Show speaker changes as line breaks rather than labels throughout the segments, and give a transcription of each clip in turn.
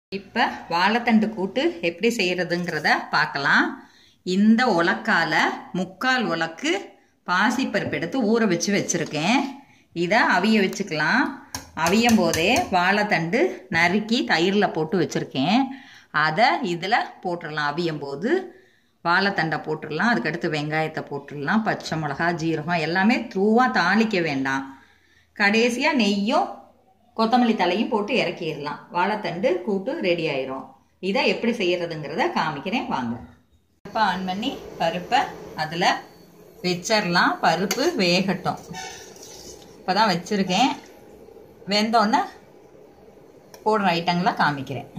இப்போ வாழைத்தண்டு கூட்டு எப்படி செய்கிறதுங்கிறத பார்க்கலாம் இந்த உலக்கால முக்கால் உலக்கு பாசிப்பருப்பு எடுத்து ஊற வச்சு வச்சுருக்கேன் இதை அவிய வச்சுக்கலாம் அவியும் போதே வாழைத்தண்டு நறுக்கி தயிரில் போட்டு வச்சுருக்கேன் அதை இதில் போட்டுடலாம் அவியும் போது வாழைத்தண்டை போட்டுடலாம் அதுக்கடுத்து வெங்காயத்தை போட்டுடலாம் பச்சை மிளகா ஜீரகம் எல்லாமே த்ரூவாக தாளிக்க வேண்டாம் கடைசியாக நெய்யும் கொத்தமல்லி தலையும் போட்டு இறக்கிடலாம் வாழைத்தண்டு கூட்டு ரெடி ஆயிரும் இதை எப்படி செய்யறதுங்கிறத காமிக்கிறேன் வாங்க பருப்பை ஆன் பண்ணி பருப்பை அதில் வச்சிடலாம் பருப்பு வேகட்டும் இப்போ தான் வச்சுருக்கேன் வெந்தோடனே போடுற ஐட்டங்களை காமிக்கிறேன்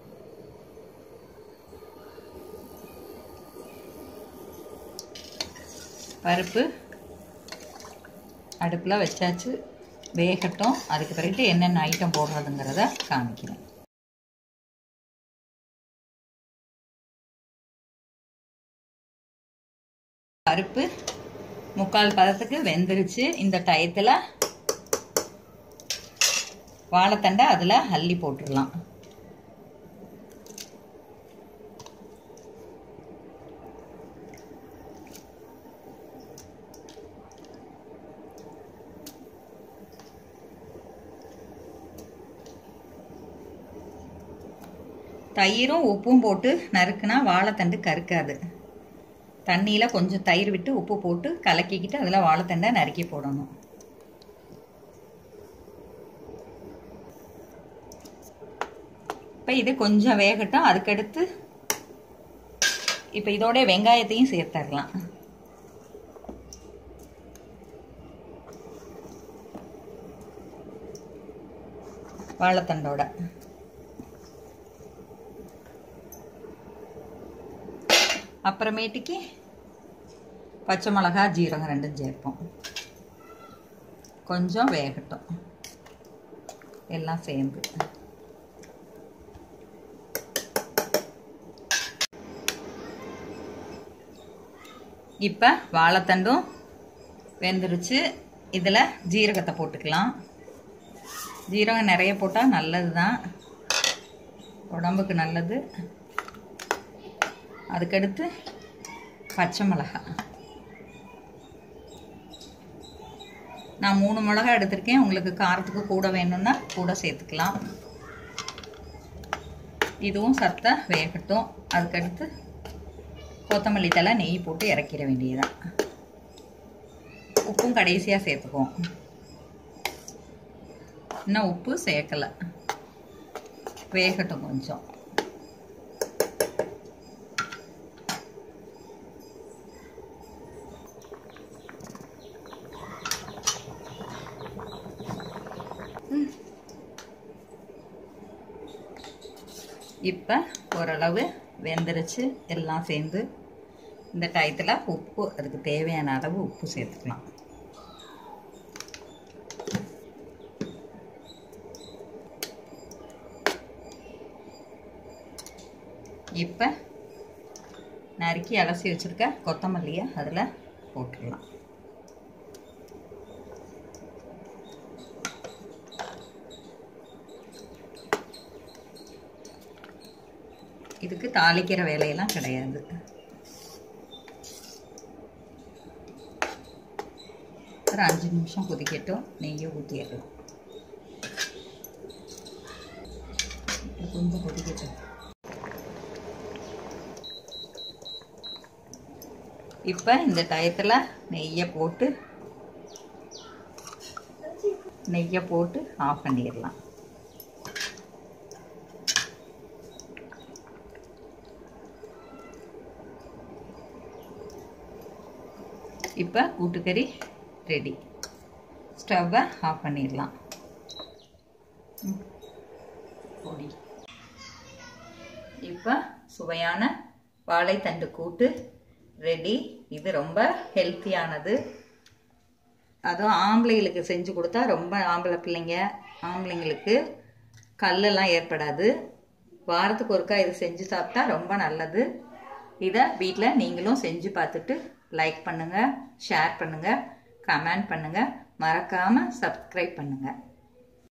பருப்பு அடுப்பில் வச்சாச்சு வேகட்டும் அதுக்கு பிறகு என்னென்ன ஐட்டம் போடுறதுங்கிறத காமிக்கிறேன் பருப்பு முக்கால் பதத்துக்கு வெந்துருச்சு இந்த டயத்தில் வாழைத்தண்டை அதில் அள்ளி போட்டுடலாம் தயிரும் உப்பும் போட்டு நறுக்குனா வாழைத்தண்டு கருக்காது தண்ணியில் கொஞ்சம் தயிர் விட்டு உப்பு போட்டு கலக்கிக்கிட்டு அதில் வாழைத்தண்டை நறுக்கி போடணும் இப்போ இது கொஞ்சம் வேகட்டும் அதுக்கடுத்து இப்போ இதோட வெங்காயத்தையும் சேர்த்துடலாம் வாழைத்தண்டோட அப்புறமேட்டுக்கு பச்சை மிளகா ஜீரகம் ரெண்டும் சேர்ப்போம் கொஞ்சம் வேகட்டும் எல்லாம் சேர்ந்து இப்போ வாழைத்தண்டும் வெந்துருச்சு இதில் ஜீரகத்தை போட்டுக்கலாம் ஜீரகம் நிறைய போட்டால் நல்லது தான் உடம்புக்கு நல்லது அதுக்கடுத்து பச்சை மிளகா நான் மூணு மிளகா எடுத்திருக்கேன் உங்களுக்கு காரத்துக்கு கூட வேணும்னா கூட சேர்த்துக்கலாம் இதுவும் சத்தா வேகட்டும் அதுக்கடுத்து கொத்தமல்லி தலை நெய் போட்டு இறக்கிட வேண்டியதுதான் உப்பும் கடைசியாக சேர்த்துக்குவோம் இன்னும் உப்பு சேர்க்கலை வேகட்டும் கொஞ்சம் இப்போ ஓரளவு வெந்துருச்சு எல்லாம் சேர்ந்து இந்த டயத்தில் உப்பு அதுக்கு தேவையான அளவு உப்பு சேர்த்துக்கலாம் இப்போ நறுக்கி அலசி வச்சுருக்க கொத்தமல்லியை அதில் போட்டுடலாம் இதுக்கு தாளிக்கிற வேலையெல்லாம் கிடையாது ஒரு அஞ்சு நிமிஷம் கொதிக்கட்டும் நெய்யை ஊற்றிடலாம் கொஞ்சம் கொதிக்கட்டும் இப்போ இந்த டயத்தில் நெய்யை போட்டு நெய்யை போட்டு ஆஃப் பண்ணிடலாம் இப்போ கூட்டுக்கறி ரெடி ஸ்டவ்வை ஆஃப் பண்ணிடலாம் பொடி இப்போ சுவையான வாழைத்தண்டு கூட்டு ரெடி இது ரொம்ப ஹெல்த்தியானது அதுவும் ஆம்பளைங்களுக்கு செஞ்சு கொடுத்தா ரொம்ப ஆம்பளை பிள்ளைங்க ஆம்பளைங்களுக்கு கல்லெல்லாம் ஏற்படாது வாரத்துக்கு ஒருக்கா இது செஞ்சு சாப்பிட்டா ரொம்ப நல்லது இதை வீட்டில் நீங்களும் செஞ்சு பார்த்துட்டு லைக் பண்ணுங்கள் ஷேர் பண்ணுங்கள் கமெண்ட் பண்ணுங்கள் மறக்காமல் சப்ஸ்கிரைப் பண்ணுங்கள்